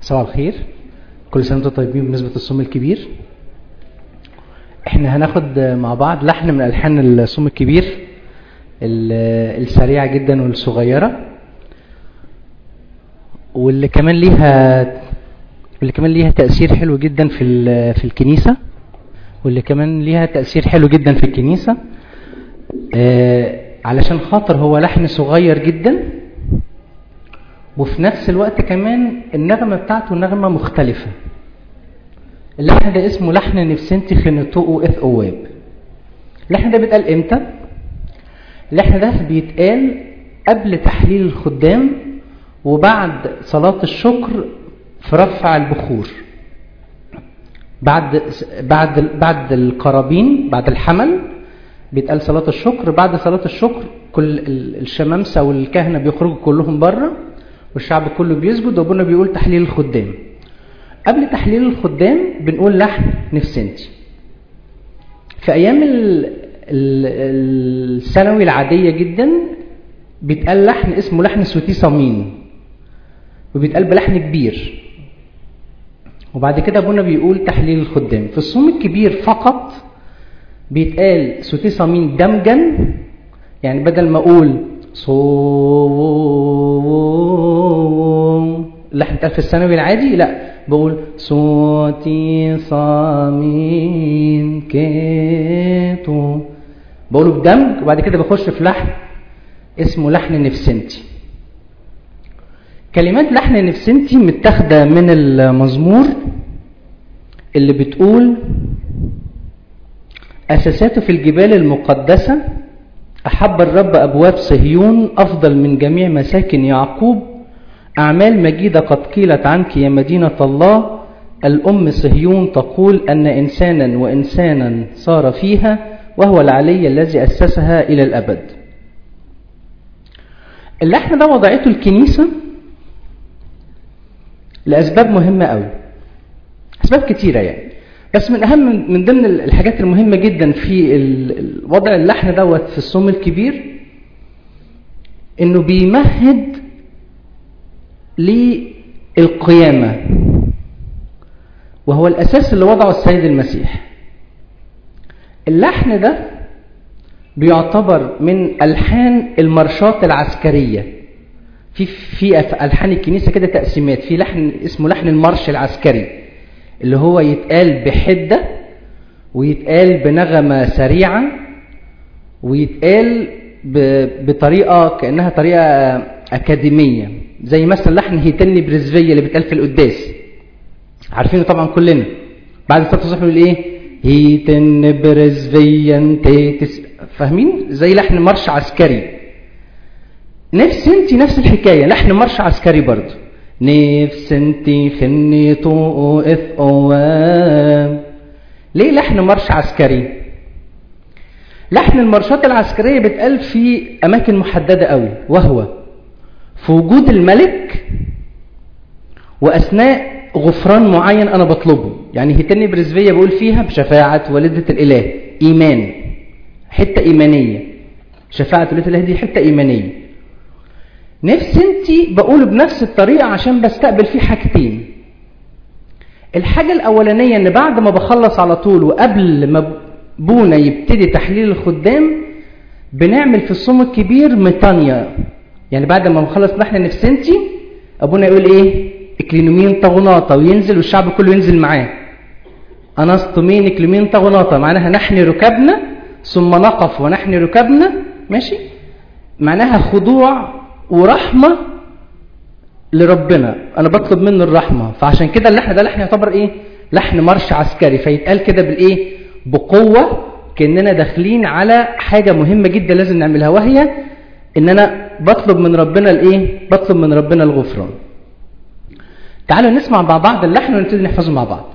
صباح الخير كل سنه وانتم طيبين بمناسبه الصوم الكبير احنا هناخد مع بعض لحن من الحان الصوم الكبير ال- السريعه جدا والصغيره واللي كمان ليها واللي كمان ليها تاثير حلو جدا في ال- في الكنيسه واللي كمان ليها تاثير حلو جدا في الكنيسه آه، علشان خاطر هو لحن صغير جدا وفي نفس الوقت كمان النغمة بتاعته نغمة مختلفة اللحن ده اسمه لحن نفسنتي خنتوء اث اواب اللحن ده بيتقال امتى اللحن ده بيتقال قبل تحليل الخدام وبعد صلاة الشكر في رفع البخور بعد بعد بعد القرابين بعد الحمل بيتقال صلاة الشكر بعد صلاة الشكر كل ال- الشمامسة والكهنة بيخرجوا كلهم بره والشعب كله بيسجد وابونا بيقول تحليل الخدام قبل تحليل الخدام بنقول لحن نفسنتي في ايام ال- ال- الثانوي العادية جدا بيتقال لحن اسمه لحن سوتي صمين وبيتقال بلحن كبير وبعد كده ابونا بيقول تحليل الخدام في الصوم الكبير فقط بيتقال سوتي صمين دمجا يعني بدل ما اقول صوم اللحن بتاع في الثانوي العادي لا بقول صوتي صامين كيتو بقوله بدمج وبعد كده بخش في لحن اسمه لحن نفسنتي كلمات لحن نفسنتي متاخده من المزمور اللي بتقول أساساته في الجبال المقدسة أحب الرب أبواب صهيون أفضل من جميع مساكن يعقوب أعمال مجيدة قد قيلت عنك يا مدينة الله الأم صهيون تقول أن إنسانا وإنسانا صار فيها وهو العلي الذي أسسها إلى الأبد اللحن ده وضعته الكنيسة لأسباب مهمة أوي أسباب كتيرة يعني بس من أهم من ضمن الحاجات المهمة جدا في ال- ال- وضع اللحن دوت في الصوم الكبير إنه بيمهد للقيامة وهو الأساس اللي وضعه السيد المسيح اللحن ده بيعتبر من ألحان المرشات العسكرية في في ألحان الكنيسة كده تقسيمات في لحن اسمه لحن المرش العسكري اللي هو يتقال بحدة ويتقال بنغمة سريعة ويتقال ب- بطريقة كأنها طريقة أكاديمية زي مثلا لحن هيتني برزفية اللي بيتقال في القداس عارفينه طبعا كلنا بعد صلاة الصبح بيقول ايه هيتن برزفيا تيتس فاهمين زي لحن مرش عسكري نفس انت نفس الحكاية لحن مرش عسكري برضه نفس انت خني طوق اث اوام ليه لحن مرش عسكري لحن المرشات العسكرية بتقال في أماكن محددة قوي وهو في وجود الملك وأثناء غفران معين أنا بطلبه يعني هيتني برزفية بقول فيها بشفاعة والدة الإله إيمان حتة إيمانية شفاعة والدة الإله دي حتة إيمانية نفس انت بقوله بنفس الطريقة عشان بستقبل فيه حاجتين الحاجة الأولانية إن بعد ما بخلص على طول وقبل ما بونا يبتدي تحليل الخدام بنعمل في الصوم الكبير ميتانيا يعني بعد ما بنخلص لحن نفسنتي أبونا يقول إيه إكلينومين طغناطة وينزل والشعب كله ينزل معاه أنسطمين إكلينومين طغناطة معناها نحن ركبنا ثم نقف ونحن ركبنا ماشي معناها خضوع ورحمة لربنا انا بطلب منه الرحمه فعشان كده اللحن ده لحن يعتبر ايه لحن مرش عسكري فيتقال كده بالايه بقوه كاننا داخلين على حاجه مهمه جدا لازم نعملها وهي ان انا بطلب من ربنا الايه بطلب من ربنا الغفران تعالوا نسمع مع بعض اللحن ونبتدي نحفظه مع بعض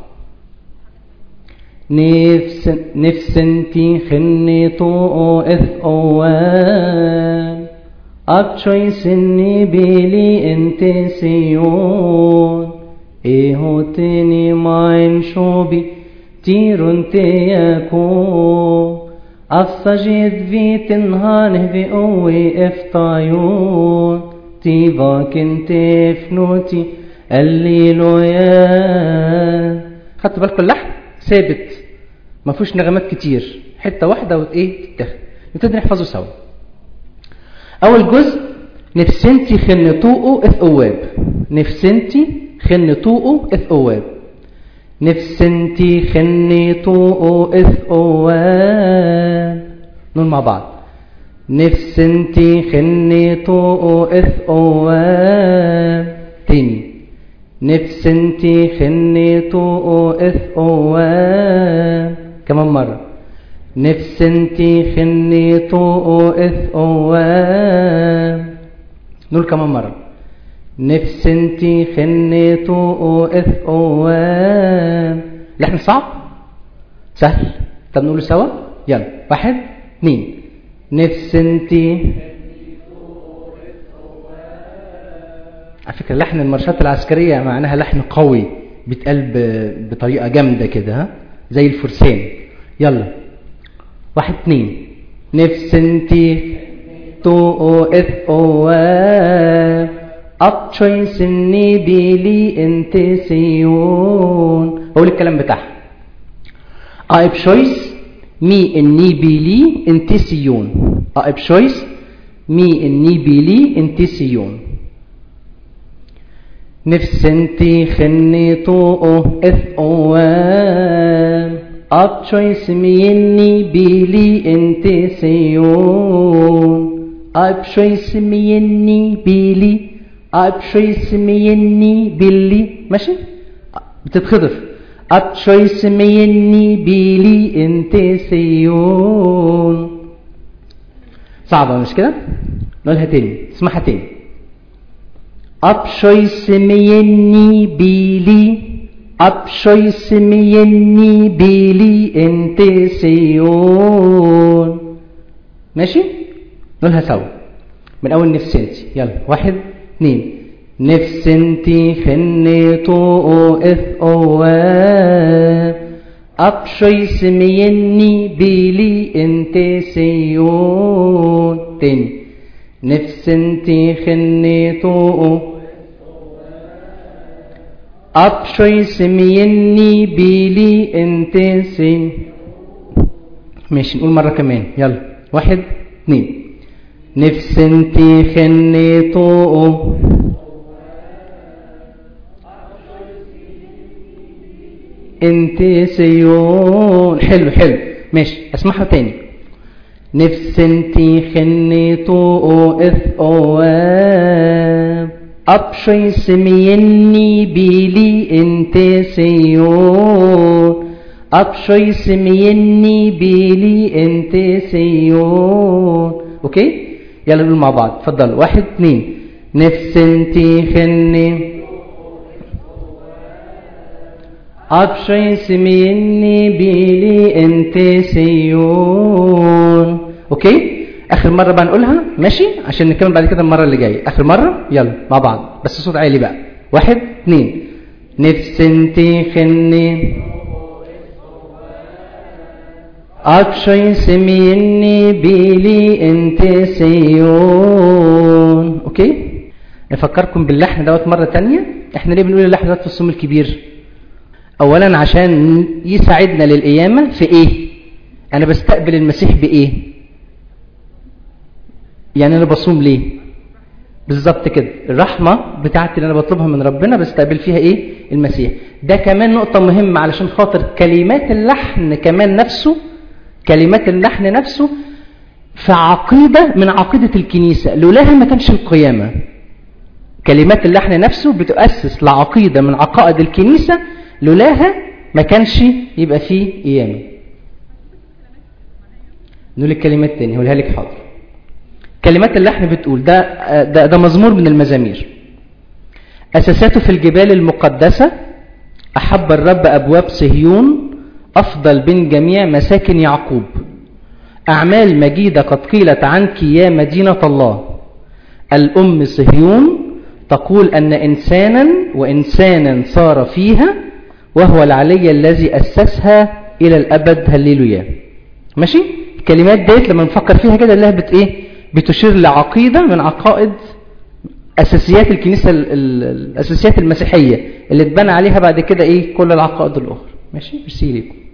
نفس نفس انتي خني طوق اث اوان أبشوي سني بيلي انت سيون إيهو تني ماين شوبي تيرون تيكو أفسجد في تنهانه في قوي افتايون تيبا كنت فنوتي الليلويا خدتوا بالكم اللحن ثابت ما فيهوش نغمات كتير حته واحده وايه تتاخد نبتدي نحفظه سوا اول جزء نفسنتي خنطوقه اث اواب نفسنتي خنطوقه اث اواب نفسنتي خنطوقه اث اواب نقول مع بعض نفسنتي خنطوقه اث اواب تاني نفسنتي خنطوقه اث اواب كمان مره نفسنتي خنطوقه اث اواب نقول كمان مرة نفسنتي خنطوقه اث اواب لحن صعب سهل طب نقوله سوا يلا واحد اثنين نفسنتي على فكرة لحن المارشات العسكرية معناها لحن قوي بيتقال بطريقة جامدة كده ها زي الفرسان يلا واحد اتنين نفسنتي تو اث اواب ابشوي سني بيلي انت سيون اقول الكلام بتاعها ايب شويس مي اني بيلي انت سيون ايب شويس مي اني بيلي انت سيون نفسنتي خني طوقه اث اواب ابشويس ميني بيلي انت سيون ابشويس ميني بيلي ابشويس ميني بيلي ماشي بتتخطف ابشويس ميني بيلي انت سيون صعبة مش كده نقولها تاني اسمعها تاني ابشويس ميني بيلي ابشوي سميني بيلي انت سيون ماشي نقولها سوا من اول نفسنتي يلا واحد اثنين نفسنتي خني طوقو اث اواب ابشوي سميني بيلي انت سيون تاني نفسنتي خني طوقو ابشوي سميني بيلي انت سين ماشي نقول مرة كمان يلا واحد اثنين نفس انتي خني طوقه انت سيون حلو حلو ماشي اسمعها تاني نفس انتي خني طوقه اث اواب ابشي سميني بيلي انت سيون ابشي سميني بيلي انت سيون اوكي يلا نقول مع بعض اتفضل واحد اتنين نفس انتي خني ابشي سميني بيلي انت سيون اوكي اخر مره بقى نقولها ماشي عشان نكمل بعد كده المره اللي جايه اخر مره يلا مع بعض بس صوت عالي بقى واحد اتنين نفس انتي خني ابشي سميني بيلي انت سيون اوكي نفكركم باللحن دوت مره تانية احنا ليه بنقول اللحن دوت في الصوم الكبير اولا عشان يساعدنا للقيامه في ايه انا بستقبل المسيح بايه يعني انا بصوم ليه بالظبط كده الرحمه بتاعتي اللي انا بطلبها من ربنا بستقبل فيها ايه المسيح ده كمان نقطه مهمه علشان خاطر كلمات اللحن كمان نفسه كلمات اللحن نفسه في عقيده من عقيده الكنيسه لولاها ما كانش القيامه كلمات اللحن نفسه بتؤسس لعقيده من عقائد الكنيسه لولاها ما كانش يبقى فيه قيامه نقول الكلمات تاني هقولها لك حاضر كلمات اللحن بتقول ده ده, ده مزمور من المزامير أساساته في الجبال المقدسة أحب الرب أبواب صهيون أفضل بين جميع مساكن يعقوب أعمال مجيدة قد قيلت عنك يا مدينة الله الأم صهيون تقول أن إنسانا وإنسانا صار فيها وهو العلي الذي أسسها إلى الأبد هللويا ماشي الكلمات ديت لما نفكر فيها كده الله بت إيه بتشير لعقيدة من عقائد اساسيات الكنيسه ال- ال- الاساسيات المسيحيه اللي اتبنى عليها بعد كده ايه كل العقائد الاخرى ماشي ميرسي ليكم